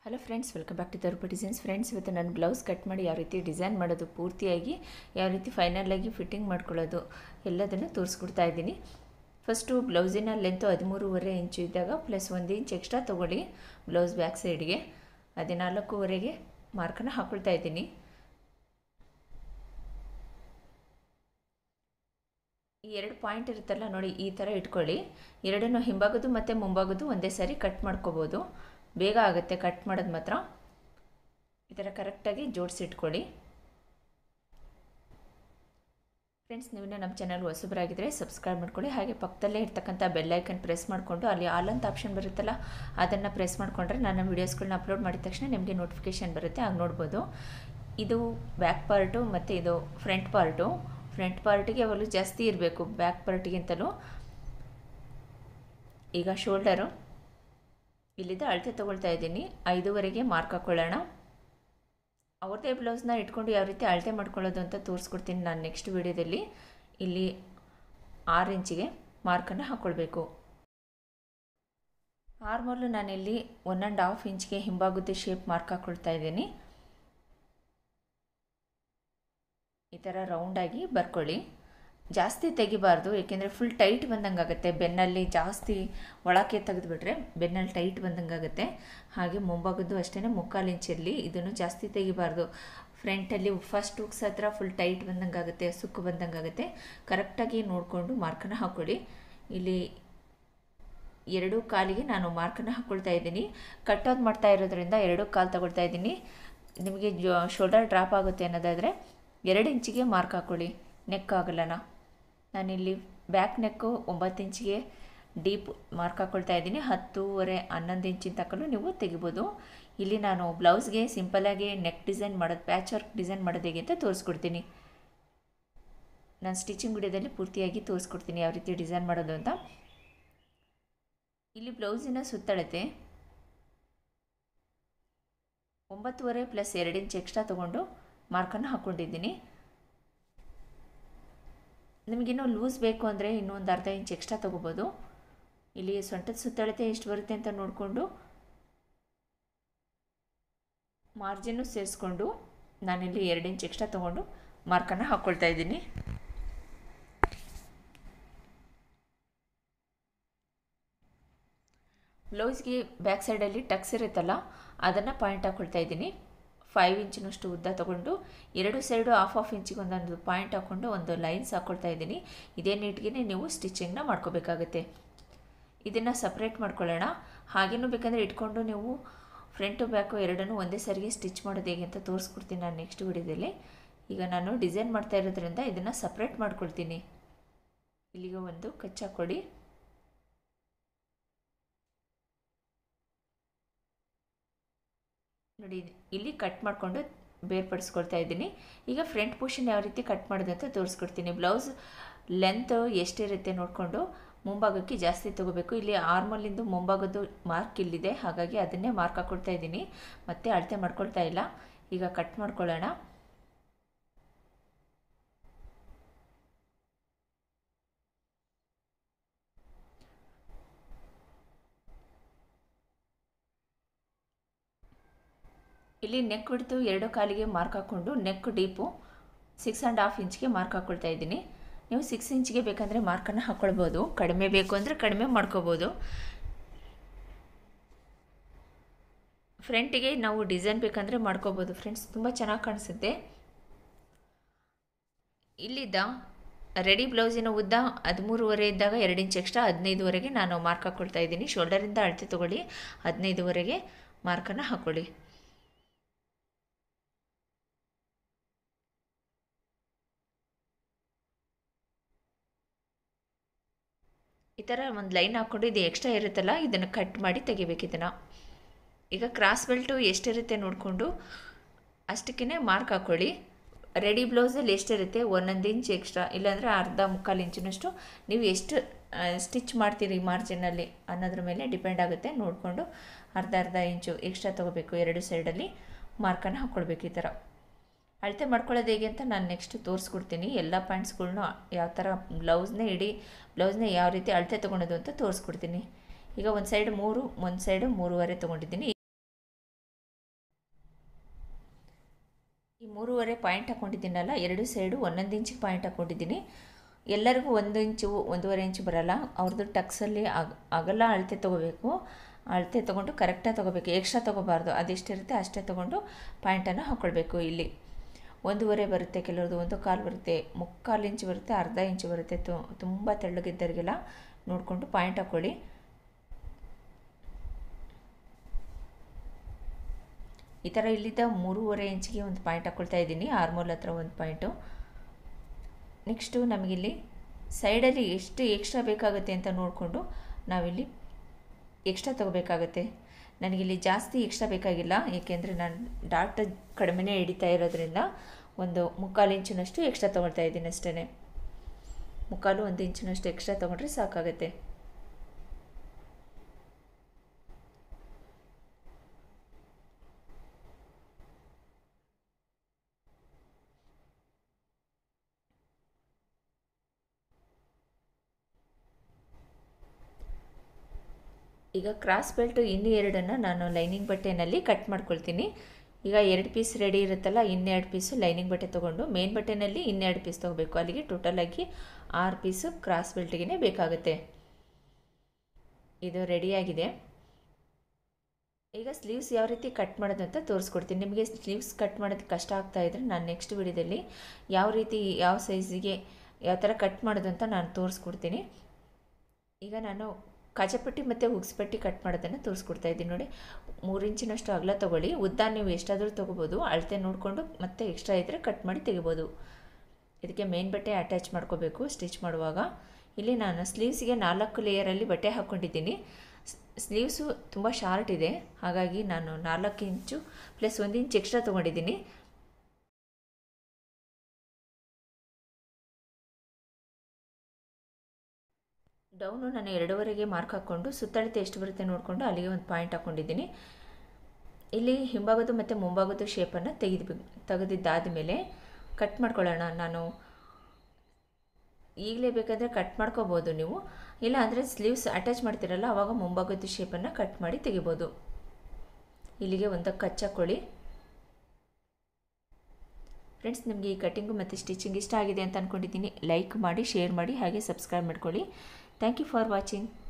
hello friends welcome back to ತರುಪ designs friends ಇವತ್ತು ನಾನು ಬ್ಲೌಸ್ ಕಟ್ ಮಾಡಿ ಯಾವ ರೀತಿ ಡಿಸೈನ್ ಮಾಡೋದು ಪೂರ್ತಿಯಾಗಿ ಯಾವ ರೀತಿ ಫೈನಲಾಗಿ ಫಿಟ್ಟಿಂಗ್ ಮಾಡ್ಕೊಳ್ಳೋದು ಎಲ್ಲದನ್ನು ತೋರಿಸ್ಕೊಡ್ತಾ ಇದ್ದೀನಿ ಫಸ್ಟು ಬ್ಲೌಸಿನ ಲೆಂತು ಹದಿಮೂರುವರೆ ಇಂಚು ಇದ್ದಾಗ ಪ್ಲಸ್ ಒಂದು ಇಂಚ್ ಎಕ್ಸ್ಟ್ರಾ ತೊಗೊಳ್ಳಿ ಬ್ಲೌಸ್ ಬ್ಯಾಕ್ ಸೈಡ್ಗೆ ಹದಿನಾಲ್ಕೂವರೆಗೆ ಮಾರ್ಕನ್ನು ಹಾಕ್ಕೊಳ್ತಾ ಇದ್ದೀನಿ ಈ ಎರಡು ಪಾಯಿಂಟ್ ಇರುತ್ತಲ್ಲ ನೋಡಿ ಈ ಥರ ಇಟ್ಕೊಳ್ಳಿ ಎರಡನ್ನು ಹಿಂಭಾಗದು ಮತ್ತು ಮುಂಭಾಗದು ಒಂದೇ ಸಾರಿ ಕಟ್ ಮಾಡ್ಕೋಬೋದು ಬೇಗ ಆಗುತ್ತೆ ಕಟ್ ಮಾಡೋದು ಮಾತ್ರ ಈ ಥರ ಕರೆಕ್ಟಾಗಿ ಜೋಡಿಸಿಟ್ಕೊಳ್ಳಿ ಫ್ರೆಂಡ್ಸ್ ನೀವು ನಮ್ಮ ಚಾನಲ್ ಹೊಸಬರಾಗಿದ್ದರೆ ಸಬ್ಸ್ಕ್ರೈಬ್ ಮಾಡ್ಕೊಳ್ಳಿ ಹಾಗೆ ಪಕ್ಕದಲ್ಲೇ ಇರ್ತಕ್ಕಂಥ ಬೆಲ್ಲೈಕನ್ ಪ್ರೆಸ್ ಮಾಡಿಕೊಂಡು ಅಲ್ಲಿ ಆಲ್ ಅಂತ ಆಪ್ಷನ್ ಬರುತ್ತಲ್ಲ ಅದನ್ನು ಪ್ರೆಸ್ ಮಾಡಿಕೊಂಡ್ರೆ ನನ್ನ ವೀಡಿಯೋಸ್ಗಳನ್ನ ಅಪ್ಲೋಡ್ ಮಾಡಿದ ತಕ್ಷಣ ನಿಮಗೆ ನೋಟಿಫಿಕೇಷನ್ ಬರುತ್ತೆ ಆಗ ನೋಡ್ಬೋದು ಇದು ಬ್ಯಾಕ್ ಪಾರ್ಟು ಮತ್ತು ಇದು ಫ್ರಂಟ್ ಪಾರ್ಟು ಫ್ರಂಟ್ ಪಾರ್ಟಿಗೆ ಅವಳು ಜಾಸ್ತಿ ಇರಬೇಕು ಬ್ಯಾಕ್ ಪಾರ್ಟಿಗಿಂತಲೂ ಈಗ ಶೋಲ್ಡರು ಇಲ್ಲಿದ್ದ ಅಳತೆ ತೊಗೊಳ್ತಾ ಇದ್ದೀನಿ ಐದುವರೆಗೆ ಮಾರ್ಕ್ ಹಾಕ್ಕೊಳ್ಳೋಣ ಅವ್ರದ್ದೇ ಬ್ಲೌಸ್ನ ಇಟ್ಕೊಂಡು ಯಾವ ರೀತಿ ಅಳತೆ ಮಾಡ್ಕೊಳ್ಳೋದು ಅಂತ ತೋರಿಸ್ಕೊಡ್ತೀನಿ ನಾನು ನೆಕ್ಸ್ಟ್ ವೀಡಿಯೋದಲ್ಲಿ ಇಲ್ಲಿ ಆರು ಇಂಚಿಗೆ ಮಾರ್ಕನ್ನು ಹಾಕ್ಕೊಳ್ಬೇಕು ಆರ್ಮಲ್ಲು ನಾನಿಲ್ಲಿ ಒನ್ ಆ್ಯಂಡ್ ಹಾಫ್ ಇಂಚ್ಗೆ ಹಿಂಭಾಗದ ಶೇಪ್ ಮಾರ್ಕ್ ಹಾಕ್ಕೊಳ್ತಾ ಇದ್ದೀನಿ ಈ ಥರ ರೌಂಡಾಗಿ ಬರ್ಕೊಳ್ಳಿ ಜಾಸ್ತಿ ತೆಗಿಬಾರ್ದು ಏಕೆಂದರೆ ಫುಲ್ ಟೈಟ್ ಬಂದಂಗೆ ಆಗುತ್ತೆ ಬೆನ್ನಲ್ಲಿ ಜಾಸ್ತಿ ಒಳಕ್ಕೆ ತೆಗೆದುಬಿಟ್ರೆ ಬೆನ್ನಲ್ಲಿ ಟೈಟ್ ಬಂದಂಗೆ ಆಗುತ್ತೆ ಹಾಗೆ ಮುಂಭಾಗದ್ದು ಅಷ್ಟೇ ಮುಕ್ಕಾಲು ಇಂಚಲ್ಲಿ ಇದನ್ನು ಜಾಸ್ತಿ ತೆಗಿಬಾರ್ದು ಫ್ರಂಟಲ್ಲಿ ಫಸ್ಟ್ ಹುಕ್ಸ್ ಹತ್ರ ಫುಲ್ ಟೈಟ್ ಬಂದಂಗೆ ಆಗುತ್ತೆ ಸುಕ್ಕು ಬಂದಂಗೆ ಆಗುತ್ತೆ ಕರೆಕ್ಟಾಗಿ ನೋಡಿಕೊಂಡು ಮಾರ್ಕನ್ನು ಹಾಕ್ಕೊಳ್ಳಿ ಇಲ್ಲಿ ಎರಡು ಕಾಲಿಗೆ ನಾನು ಮಾರ್ಕನ್ನು ಹಾಕ್ಕೊಳ್ತಾ ಇದ್ದೀನಿ ಕಟ್ಟೋದು ಮಾಡ್ತಾ ಇರೋದ್ರಿಂದ ಎರಡು ಕಾಲು ತಗೊಳ್ತಾ ಇದ್ದೀನಿ ನಿಮಗೆ ಜೋ ಶೋಲ್ಡರ್ ಡ್ರಾಪ್ ಆಗುತ್ತೆ ಅನ್ನೋದಾದರೆ ಎರಡು ಇಂಚಿಗೆ ಮಾರ್ಕ್ ಹಾಕ್ಕೊಳ್ಳಿ ನೆಕ್ ಆಗಲ್ಲನ ನಾನಿಲ್ಲಿ ಬ್ಯಾಕ್ ನೆಕ್ಕು ಒಂಬತ್ತು ಇಂಚಿಗೆ ಡೀಪ್ ಮಾರ್ಕ್ ಹಾಕ್ಕೊಳ್ತಾ ಇದ್ದೀನಿ ಹತ್ತೂವರೆ ಹನ್ನೊಂದು ಇಂಚಿನ ತಕ್ಕಲು ನೀವು ತೆಗಿಬೋದು ಇಲ್ಲಿ ನಾನು ಬ್ಲೌಸ್ಗೆ ಸಿಂಪಲಾಗಿ ನೆಕ್ ಡಿಸೈನ್ ಮಾಡೋದು ಪ್ಯಾಚ್ ವರ್ಕ್ ಡಿಸೈನ್ ಮಾಡೋದು ಹೇಗೆ ಅಂತ ತೋರಿಸ್ಕೊಡ್ತೀನಿ ನಾನು ಸ್ಟಿಚಿಂಗ್ ವಿಡಿಯೋದಲ್ಲಿ ಪೂರ್ತಿಯಾಗಿ ತೋರಿಸ್ಕೊಡ್ತೀನಿ ಯಾವ ರೀತಿ ಡಿಸೈನ್ ಮಾಡೋದು ಅಂತ ಇಲ್ಲಿ ಬ್ಲೌಸಿನ ಸುತ್ತಳತೆ ಒಂಬತ್ತುವರೆ ಪ್ಲಸ್ ಎರಡು ಇಂಚ್ ಎಕ್ಸ್ಟ್ರಾ ತೊಗೊಂಡು ಮಾರ್ಕನ್ನು ಹಾಕ್ಕೊಂಡಿದ್ದೀನಿ ನಿಮಗಿನ್ನೂ ಲೂಸ್ ಬೇಕು ಅಂದರೆ ಇನ್ನೂ ಒಂದು ಅರ್ಧ ಇಂಚ್ ಎಕ್ಸ್ಟ್ರಾ ತೊಗೋಬೋದು ಇಲ್ಲಿ ಸೊಂಟದ ಸುತ್ತಳತೆ ಎಷ್ಟು ಬರುತ್ತೆ ಅಂತ ನೋಡಿಕೊಂಡು ಮಾರ್ಜಿನ್ನು ಸೇರಿಸ್ಕೊಂಡು ನಾನಿಲ್ಲಿ ಎರಡು ಇಂಚ್ ಎಕ್ಸ್ಟ್ರಾ ತೊಗೊಂಡು ಮಾರ್ಕನ್ನು ಹಾಕ್ಕೊಳ್ತಾ ಇದ್ದೀನಿ ಬ್ಲೌಸ್ಗೆ ಬ್ಯಾಕ್ ಸೈಡಲ್ಲಿ ಟಕ್ಸ್ ಇರುತ್ತಲ್ಲ ಅದನ್ನು ಪಾಯಿಂಟ್ ಹಾಕ್ಕೊಳ್ತಾ ಇದ್ದೀನಿ ಫೈವ್ ಇಂಚಿನಷ್ಟು ಉದ್ದ ತೊಗೊಂಡು ಎರಡು ಸೈಡು ಹಾಫ್ ಹಾಫ್ ಇಂಚಿಗೆ ಒಂದೊಂದು ಪಾಯಿಂಟ್ ಹಾಕ್ಕೊಂಡು ಒಂದು ಲೈನ್ಸ್ ಹಾಕ್ಕೊಳ್ತಾ ಇದ್ದೀನಿ ಇದೇ ನೀಟ್ಗೆ ನೀವು ಸ್ಟಿಚಿಂಗ್ನ ಮಾಡ್ಕೋಬೇಕಾಗುತ್ತೆ ಇದನ್ನು ಸಪ್ರೇಟ್ ಮಾಡ್ಕೊಳ್ಳೋಣ ಹಾಗೇನೂ ಬೇಕಂದರೆ ಇಟ್ಕೊಂಡು ನೀವು ಫ್ರಂಟು ಬ್ಯಾಕು ಎರಡನ್ನೂ ಒಂದೇ ಸರಿಗೆ ಸ್ಟಿಚ್ ಮಾಡೋದು ಹೇಗೆ ಅಂತ ತೋರಿಸ್ಕೊಡ್ತೀನಿ ನಾನು ನೆಕ್ಸ್ಟ್ ವಿಡಿಯೋದಲ್ಲಿ ಈಗ ನಾನು ಡಿಸೈನ್ ಮಾಡ್ತಾ ಇರೋದ್ರಿಂದ ಇದನ್ನು ಸಪ್ರೇಟ್ ಮಾಡ್ಕೊಳ್ತೀನಿ ಇಲ್ಲಿಗೆ ಒಂದು ಕಚ್ಚಾಕೊಡಿ ನೋಡಿ ಇಲ್ಲಿ ಕಟ್ ಮಾಡಿಕೊಂಡು ಬೇರ್ಪಡಿಸ್ಕೊಳ್ತಾ ಇದ್ದೀನಿ ಈಗ ಫ್ರಂಟ್ ಪೋರ್ಷನ್ ಯಾವ ರೀತಿ ಕಟ್ ಮಾಡೋದು ಅಂತ ತೋರಿಸ್ಕೊಡ್ತೀನಿ ಬ್ಲೌಸ್ ಲೆಂತ್ ಎಷ್ಟಿರುತ್ತೆ ನೋಡಿಕೊಂಡು ಮುಂಭಾಗಕ್ಕೆ ಜಾಸ್ತಿ ತೊಗೋಬೇಕು ಇಲ್ಲಿ ಆರ್ಮಲ್ಲಿಂದು ಮುಂಭಾಗದ್ದು ಮಾರ್ಕ್ ಇಲ್ಲಿದೆ ಹಾಗಾಗಿ ಅದನ್ನೇ ಮಾರ್ಕ್ ಹಾಕ್ಕೊಳ್ತಾ ಇದ್ದೀನಿ ಮತ್ತೆ ಅಳತೆ ಮಾಡ್ಕೊಳ್ತಾ ಇಲ್ಲ ಈಗ ಕಟ್ ಮಾಡ್ಕೊಳ್ಳೋಣ ಇಲ್ಲಿ ನೆಕ್ ಬಿಡ್ತು ಎರಡು ಕಾಲಿಗೆ ಮಾರ್ಕ್ ಹಾಕ್ಕೊಂಡು neck deep six and half ಇಂಚ್ಗೆ ಮಾರ್ಕ್ ಹಾಕ್ಕೊಳ್ತಾ ಇದ್ದೀನಿ ನೀವು ಸಿಕ್ಸ್ ಇಂಚ್ಗೆ ಬೇಕಂದರೆ ಮಾರ್ಕನ್ನು ಹಾಕ್ಕೊಳ್ಬೋದು ಕಡಿಮೆ ಬೇಕು ಅಂದರೆ ಕಡಿಮೆ ಮಾಡ್ಕೋಬೋದು ಫ್ರಂಟಿಗೆ ನಾವು ಡಿಸೈನ್ ಬೇಕಂದರೆ ಮಾಡ್ಕೋಬೋದು ಫ್ರೆಂಡ್ಸ್ ತುಂಬ ಚೆನ್ನಾಗಿ ಕಾಣಿಸುತ್ತೆ ಇಲ್ಲಿದ್ದ ರೆಡಿ ಬ್ಲೌಸಿನ ಉದ್ದ ಹದಿಮೂರುವರೆ ಇದ್ದಾಗ ಎರಡು ಇಂಚ್ ಎಕ್ಸ್ಟ್ರಾ ಹದಿನೈದುವರೆಗೆ ನಾನು ಮಾರ್ಕ್ ಹಾಕ್ಕೊಳ್ತಾ ಇದ್ದೀನಿ ಶೋಲ್ಡರಿಂದ ಅಳತೆ ತೊಗೊಳ್ಳಿ ಹದಿನೈದುವರೆಗೆ ಮಾರ್ಕನ್ನು ಹಾಕ್ಕೊಳ್ಳಿ ಈ ಥರ ಒಂದು ಲೈನ್ ಹಾಕ್ಕೊಂಡು ಇದು ಎಕ್ಸ್ಟ್ರಾ ಇರುತ್ತಲ್ಲ ಇದನ್ನು ಕಟ್ ಮಾಡಿ ತೆಗಿಬೇಕು ಇದನ್ನು ಈಗ ಕ್ರಾಸ್ ಬೆಲ್ಟು ಎಷ್ಟಿರುತ್ತೆ ನೋಡಿಕೊಂಡು ಅಷ್ಟಕ್ಕೇ ಮಾರ್ಕ್ ಹಾಕ್ಕೊಳ್ಳಿ ರೆಡಿ ಬ್ಲೌಸಲ್ಲಿ ಎಷ್ಟಿರುತ್ತೆ ಒಂದೊಂದು ಇಂಚ್ ಎಕ್ಸ್ಟ್ರಾ ಇಲ್ಲಾಂದರೆ ಅರ್ಧ ಮುಕ್ಕಾಲು ಇಂಚಿನಷ್ಟು ನೀವು ಎಷ್ಟು ಸ್ಟಿಚ್ ಮಾಡ್ತೀರಿ ಮಾರ್ಜಿನಲ್ಲಿ ಅನ್ನೋದ್ರ ಮೇಲೆ ಡಿಪೆಂಡ್ ಆಗುತ್ತೆ ನೋಡಿಕೊಂಡು ಅರ್ಧ ಅರ್ಧ ಇಂಚು ಎಕ್ಸ್ಟ್ರಾ ತೊಗೋಬೇಕು ಎರಡು ಸೈಡಲ್ಲಿ ಮಾರ್ಕನ್ನು ಹಾಕ್ಕೊಳ್ಬೇಕು ಈ ಥರ ಅಳತೆ ಮಾಡ್ಕೊಳ್ಳೋದು ಹೇಗೆ ಅಂತ ನಾನು ನೆಕ್ಸ್ಟ್ ತೋರಿಸ್ಕೊಡ್ತೀನಿ ಎಲ್ಲ ಪಾಯಿಂಟ್ಸ್ಗಳ್ನು ಯಾವ ಥರ ಬ್ಲೌಸ್ನೇ ಇಡೀ ಬ್ಲೌಸ್ನೇ ಯಾವ ರೀತಿ ಅಳತೆ ತೊಗೊಳೋದು ಅಂತ ತೋರಿಸ್ಕೊಡ್ತೀನಿ ಈಗ ಒಂದು ಸೈಡ್ ಮೂರು ಒಂದು ಸೈಡು ಮೂರುವರೆ ತೊಗೊಂಡಿದ್ದೀನಿ ಈ ಮೂರುವರೆ ಪಾಯಿಂಟ್ ಹಾಕ್ಕೊಂಡಿದ್ದೀನಲ್ಲ ಎರಡು ಸೈಡು ಒಂದೊಂದು ಇಂಚಿಗೆ ಪಾಯಿಂಟ್ ಹಾಕ್ಕೊಂಡಿದ್ದೀನಿ ಎಲ್ಲರಿಗೂ ಒಂದು ಇಂಚು ಒಂದೂವರೆ ಇಂಚು ಬರಲ್ಲ ಅವ್ರದ್ದು ಟಕ್ಸಲ್ಲಿ ಅಗ ಅಗಲ ಅಳತೆ ತೊಗೋಬೇಕು ಅಳತೆ ತೊಗೊಂಡು ಕರೆಕ್ಟಾಗಿ ತೊಗೋಬೇಕು ಎಕ್ಸ್ಟ್ರಾ ತೊಗೋಬಾರ್ದು ಅದೆಷ್ಟಿರುತ್ತೆ ಅಷ್ಟೇ ತೊಗೊಂಡು ಪಾಯಿಂಟನ್ನು ಹಾಕ್ಕೊಳ್ಬೇಕು ಇಲ್ಲಿ ಒಂದೂವರೆ ಬರುತ್ತೆ ಕೆಲವ್ರದ್ದು ಒಂದು ಕಾಲು ಬರುತ್ತೆ ಮುಕ್ಕಾಲು ಇಂಚು ಬರುತ್ತೆ ಅರ್ಧ ಇಂಚು ಬರುತ್ತೆ ತುಂಬ ತೆಳ್ಳಗಿದ್ದರಿಗೆಲ್ಲ ನೋಡಿಕೊಂಡು ಪಾಯಿಂಟ್ ಹಾಕ್ಕೊಳ್ಳಿ ಈ ಥರ ಇಲ್ಲಿದ್ದ ಮೂರುವರೆ ಇಂಚಿಗೆ ಒಂದು ಪಾಯಿಂಟ್ ಹಾಕ್ಕೊಳ್ತಾ ಇದ್ದೀನಿ ಆರ್ಮೋಲ್ ಹತ್ರ ಒಂದು ಪಾಯಿಂಟು ನೆಕ್ಸ್ಟು ನಮಗಿಲ್ಲಿ ಸೈಡಲ್ಲಿ ಎಷ್ಟು ಎಕ್ಸ್ಟ್ರಾ ಬೇಕಾಗುತ್ತೆ ಅಂತ ನೋಡಿಕೊಂಡು ನಾವಿಲ್ಲಿ ಎಕ್ಸ್ಟ್ರಾ ತೊಗೋಬೇಕಾಗತ್ತೆ ನನಗಿಲ್ಲಿ ಜಾಸ್ತಿ ಎಕ್ಸ್ಟ್ರಾ ಬೇಕಾಗಿಲ್ಲ ಏಕೆಂದರೆ ನಾನು ಡಾಟ್ ಕಡಿಮೆನೇ ಹಿಡಿತಾ ಇರೋದ್ರಿಂದ ಒಂದು ಮುಕ್ಕಾಲು ಇಂಚಿನಷ್ಟು ಎಕ್ಸ್ಟ್ರಾ ತೊಗೊಳ್ತಾ ಇದ್ದೀನಿ ಅಷ್ಟೇ ಮುಕ್ಕಾಲು ಒಂದು ಇಂಚಿನಷ್ಟು ಎಕ್ಸ್ಟ್ರಾ ತೊಗೊಂಡ್ರೆ ಸಾಕಾಗುತ್ತೆ ಈಗ ಕ್ರಾಸ್ ಬೆಲ್ಟು ಇನ್ನೂ ಎರಡನ್ನು ನಾನು ಲೈನಿಂಗ್ ಬಟ್ಟೆನಲ್ಲಿ ಕಟ್ ಮಾಡ್ಕೊಳ್ತೀನಿ ಈಗ ಎರಡು ಪೀಸ್ ರೆಡಿ ಇರುತ್ತಲ್ಲ ಇನ್ನೆರಡು ಪೀಸು ಲೈನಿಂಗ್ ಬಟ್ಟೆ ತೊಗೊಂಡು ಮೇನ್ ಬಟ್ಟೆನಲ್ಲಿ ಇನ್ನೆರಡು ಪೀಸ್ ತೊಗೋಬೇಕು ಅಲ್ಲಿಗೆ ಟೋಟಲಾಗಿ ಆರು ಪೀಸು ಕ್ರಾಸ್ ಬೆಲ್ಟಿಗೆ ಬೇಕಾಗುತ್ತೆ ಇದು ರೆಡಿಯಾಗಿದೆ ಈಗ ಸ್ಲೀವ್ಸ್ ಯಾವ ರೀತಿ ಕಟ್ ಮಾಡೋದು ಅಂತ ತೋರಿಸ್ಕೊಡ್ತೀನಿ ನಿಮಗೆ ಸ್ಲೀವ್ಸ್ ಕಟ್ ಮಾಡೋದು ಕಷ್ಟ ಆಗ್ತಾ ಇದ್ದರೆ ನಾನು ನೆಕ್ಸ್ಟ್ ವಿಡಿಯೋದಲ್ಲಿ ಯಾವ ರೀತಿ ಯಾವ ಸೈಜಿಗೆ ಯಾವ ಥರ ಕಟ್ ಮಾಡೋದು ಅಂತ ನಾನು ತೋರಿಸ್ಕೊಡ್ತೀನಿ ಈಗ ನಾನು ಕಾಜಪಟ್ಟಿ ಮತ್ತು ಹುಗ್ಸ್ಪಟ್ಟಿ ಕಟ್ ಮಾಡೋದನ್ನು ತೋರಿಸ್ಕೊಡ್ತಾ ಇದ್ದೀನಿ ನೋಡಿ ಮೂರು ಇಂಚಿನಷ್ಟು ಅಗಲ ತೊಗೊಳ್ಳಿ ಉದ್ದ ನೀವು ಎಷ್ಟಾದರೂ ತೊಗೋಬೋದು ಅಳತೆ ನೋಡಿಕೊಂಡು ಮತ್ತೆ ಎಕ್ಸ್ಟ್ರಾ ಇದ್ದರೆ ಕಟ್ ಮಾಡಿ ತೆಗಿಬೋದು ಇದಕ್ಕೆ ಮೇನ್ ಬಟ್ಟೆ ಅಟ್ಯಾಚ್ ಮಾಡ್ಕೋಬೇಕು ಸ್ಟಿಚ್ ಮಾಡುವಾಗ ಇಲ್ಲಿ ನಾನು ಸ್ಲೀವ್ಸಿಗೆ ನಾಲ್ಕು ಲೇಯರಲ್ಲಿ ಬಟ್ಟೆ ಹಾಕ್ಕೊಂಡಿದ್ದೀನಿ ಸ್ಲೀವ್ಸು ತುಂಬ ಶಾರ್ಟ್ ಇದೆ ಹಾಗಾಗಿ ನಾನು ನಾಲ್ಕು ಇಂಚು ಪ್ಲಸ್ ಒಂದು ಇಂಚ್ ಎಕ್ಸ್ಟ್ರಾ ತೊಗೊಂಡಿದ್ದೀನಿ ಡೌನು ನಾನು ಎರಡೂವರೆಗೆ ಮಾರ್ಕ್ ಹಾಕ್ಕೊಂಡು ಸುತ್ತಳತೆ ಎಷ್ಟು ಬರುತ್ತೆ ನೋಡಿಕೊಂಡು ಅಲ್ಲಿಗೆ ಒಂದು ಪಾಯಿಂಟ್ ಹಾಕ್ಕೊಂಡಿದ್ದೀನಿ ಇಲ್ಲಿ ಹಿಂಭಾಗದ್ದು ಮತ್ತು ಮುಂಭಾಗದ್ದು ಶೇಪನ್ನು ತೆಗೆದು ತೆಗೆದಿದ್ದಾದ ಮೇಲೆ ಕಟ್ ಮಾಡ್ಕೊಳ್ಳೋಣ ನಾನು ಈಗಲೇ ಬೇಕಾದರೆ ಕಟ್ ಮಾಡ್ಕೋಬೋದು ನೀವು ಇಲ್ಲ ಅಂದರೆ ಸ್ಲೀವ್ಸ್ ಅಟ್ಯಾಚ್ ಮಾಡ್ತೀರಲ್ಲ ಆವಾಗ ಮುಂಭಾಗದ್ದು ಶೇಪನ್ನು ಕಟ್ ಮಾಡಿ ತೆಗಿಬೋದು ಇಲ್ಲಿಗೆ ಒಂದಕ್ಕೆ ಕಚ್ಚಾಕೊಳ್ಳಿ ಫ್ರೆಂಡ್ಸ್ ನಿಮಗೆ ಈ ಕಟ್ಟಿಂಗು ಮತ್ತು ಸ್ಟಿಚಿಂಗ್ ಇಷ್ಟ ಆಗಿದೆ ಅಂತ ಅಂದ್ಕೊಂಡಿದ್ದೀನಿ ಲೈಕ್ ಮಾಡಿ ಶೇರ್ ಮಾಡಿ ಹಾಗೆ ಸಬ್ಸ್ಕ್ರೈಬ್ ಮಾಡ್ಕೊಳ್ಳಿ ಥ್ಯಾಂಕ್ ಯು ಫಾರ್ ವಾಚಿಂಗ್